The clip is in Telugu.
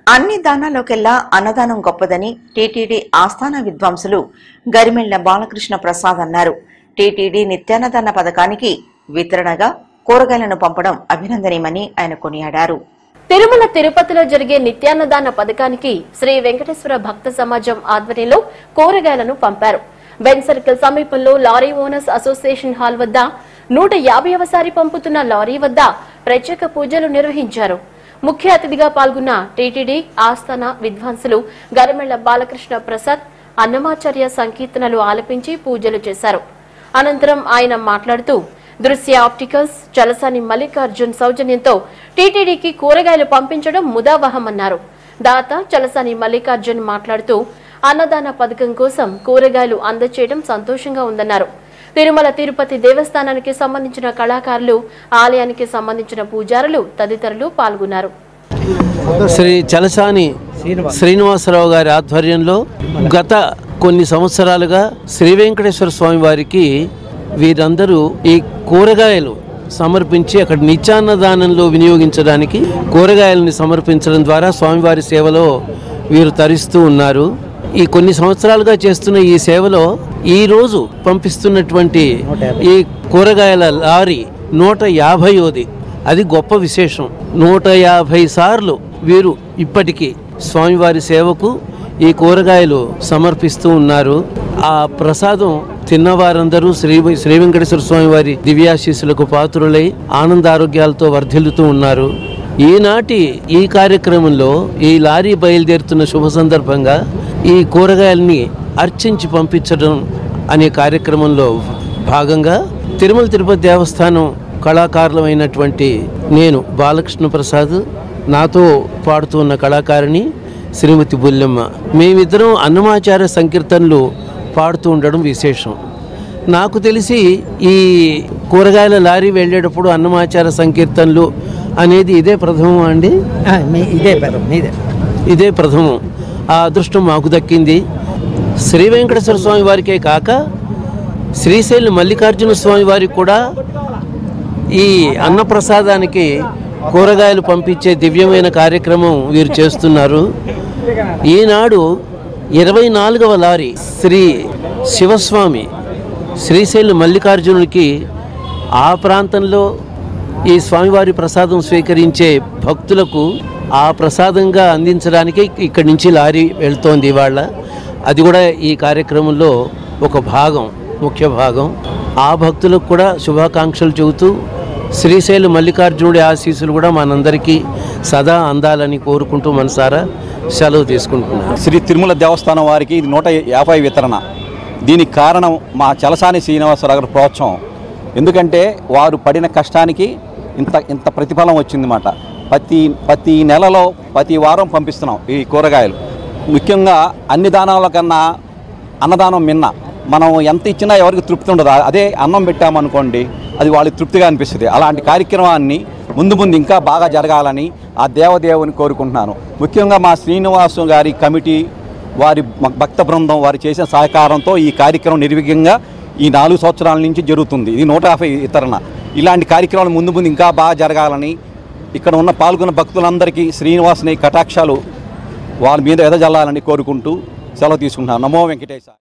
అన్ని దానాల్లోకెల్లా అన్నదానం గొప్పదని టీటీడీ ఆస్థాన విద్వాంసులు గరిమెళ్ల బాలకృష్ణ ప్రసాద్ అన్నారు టీటీడీ నిత్యాన్నదాన పథకానికి వితరణగా కూరగాయలను పంపడం అభినందనీయమని ఆయన కొనియాడారు తిరుమల తిరుపతిలో జరిగే నిత్యాన్నదాన పథకానికి శ్రీ వెంకటేశ్వర భక్త సమాజం ఆధ్వర్యంలో కూరగాయలను పంపారు బెన్ సర్కిల్ సమీపంలో లారీ ఓనర్స్ అసోసియేషన్ హాల్ వద్ద నూట యాభైవసారి పంపుతున్న లారీ వద్ద ప్రత్యేక పూజలు నిర్వహించారు ముఖ్య అతిథిగా పాల్గొన్న టీటీడీ ఆస్థాన విద్వాంసులు గరిమెళ్ల బాలకృష్ణ ప్రసాద్ అన్నమాచార్య సంకీర్తనలు ఆలపించి పూజలు చేశారు అనంతరం ఆయన మాట్లాడుతూ దృశ్య ఆప్టికల్స్ చలసాని మల్లికార్జున్ సౌజన్యంతో టీటీడీకి కూరగాయలు పంపించడం ముదావహమన్నారు దాత చలసాని మల్లికార్జున్ మాట్లాడుతూ అన్నదాన పథకం కోసం కూరగాయలు అందచేయడం సంతోషంగా ఉందన్నారు తిరుమల తిరుపతి దేవస్థానానికి సంబంధించిన కళాకారులు ఆలయానికి సంబంధించిన పూజారులు తదితరులు పాల్గొన్నారు శ్రీ చలసాని శ్రీనివాసరావు గారి ఆధ్వర్యంలో గత కొన్ని సంవత్సరాలుగా శ్రీ వెంకటేశ్వర స్వామి వారికి వీరందరూ ఈ కూరగాయలు సమర్పించి అక్కడ నిత్యాన్నదానంలో వినియోగించడానికి కూరగాయలని సమర్పించడం ద్వారా స్వామివారి సేవలో వీరు తరిస్తూ ఉన్నారు ఈ కొన్ని సంవత్సరాలుగా చేస్తున్న ఈ సేవలో ఈ రోజు పంపిస్తున్నటువంటి ఈ కూరగాయల లారీ నూట యాభైయోది అది గొప్ప విశేషం నూట యాభై సార్లు వీరు ఇప్పటికీ స్వామివారి సేవకు ఈ కూరగాయలు సమర్పిస్తూ ఉన్నారు ఆ ప్రసాదం తిన్నవారందరూ శ్రీ శ్రీ వెంకటేశ్వర స్వామి వారి దివ్యాశీస్సులకు పాత్రులై ఆనందారోగ్యాలతో వర్ధిల్లుతూ ఉన్నారు ఈనాటి ఈ కార్యక్రమంలో ఈ లారీ బయలుదేరుతున్న శుభ సందర్భంగా ఈ కూరగాయల్ని అర్చించి పంపించడం అనే కార్యక్రమంలో భాగంగా తిరుమల తిరుపతి దేవస్థానం కళాకారులమైనటువంటి నేను బాలకృష్ణ ప్రసాద్ నాతో పాడుతున్న కళాకారిణి శ్రీమతి బుల్లెమ్మ మేమిద్దరం అన్నమాచార్య సంకీర్తనలు పాడుతూ ఉండడం విశేషం నాకు తెలిసి ఈ కూరగాయల లారీ వెళ్ళేటప్పుడు అన్నమాచార సంకీర్తనలు అనేది ఇదే ప్రథమం అండి ఆ, మీ- ఇదే పదం మీదే ఇదే ప్రథమం ఆ అదృష్టం మాకు దక్కింది శ్రీ వెంకటేశ్వర స్వామి వారికే కాక శ్రీశైలం మల్లికార్జున స్వామి వారికి కూడా ఈ అన్నప్రసాదానికి కూరగాయలు పంపించే దివ్యమైన కార్యక్రమం వీరు చేస్తున్నారు ఈనాడు ఇరవై నాలుగవ లారీ శ్రీ శివస్వామి శ్రీశైలం మల్లికార్జునుడికి ఆ ప్రాంతంలో ఈ స్వామివారి ప్రసాదం స్వీకరించే భక్తులకు ఆ ప్రసాదంగా అందించడానికి ఇక్కడి నుంచి లారీ వెళ్తోంది ఇవాళ అది కూడా ఈ కార్యక్రమంలో ఒక భాగం ముఖ్య భాగం ఆ భక్తులకు కూడా శుభాకాంక్షలు చెబుతూ శ్రీశైలం మల్లికార్జునుడి ఆశీస్సులు కూడా మనందరికీ సదా అందాలని కోరుకుంటూ మనసారా సెలవు తీసుకుంటున్నాను శ్రీ తిరుమల దేవస్థానం వారికి ఇది నూట యాభై వితరణ దీనికి కారణం మా చలసాని శ్రీనివాసరావు గారి ప్రోత్సాహం ఎందుకంటే వారు పడిన కష్టానికి ఇంత ఇంత ప్రతిఫలం వచ్చిందన్నమాట ప్రతి ప్రతి నెలలో ప్రతి వారం పంపిస్తున్నాం ఈ కూరగాయలు ముఖ్యంగా అన్ని దానాల కన్నా అన్నదానం మిన్న మనం ఎంత ఇచ్చినా ఎవరికి తృప్తి ఉండదు అదే అన్నం పెట్టామనుకోండి అది వాళ్ళకి తృప్తిగా అనిపిస్తుంది అలాంటి కార్యక్రమాన్ని ముందు ముందు ఇంకా బాగా జరగాలని ఆ దేవదేవుని కోరుకుంటున్నాను ముఖ్యంగా మా శ్రీనివాసు గారి కమిటీ వారి మ- భక్త బృందం వారు చేసిన సహకారంతో ఈ కార్యక్రమం నిర్విఘ్నంగా ఈ నాలుగు సంవత్సరాల నుంచి జరుగుతుంది ఇది నూట యాభై ఇతరణ ఇలాంటి కార్యక్రమాలు ముందు ముందు ఇంకా బాగా జరగాలని ఇక్కడ ఉన్న పాల్గొన్న భక్తులందరికీ శ్రీనివాసుని కటాక్షాలు వాళ్ళ మీద ఎదజల్లాలని కోరుకుంటూ సెలవు తీసుకుంటున్నాను నమో వెంకటేశ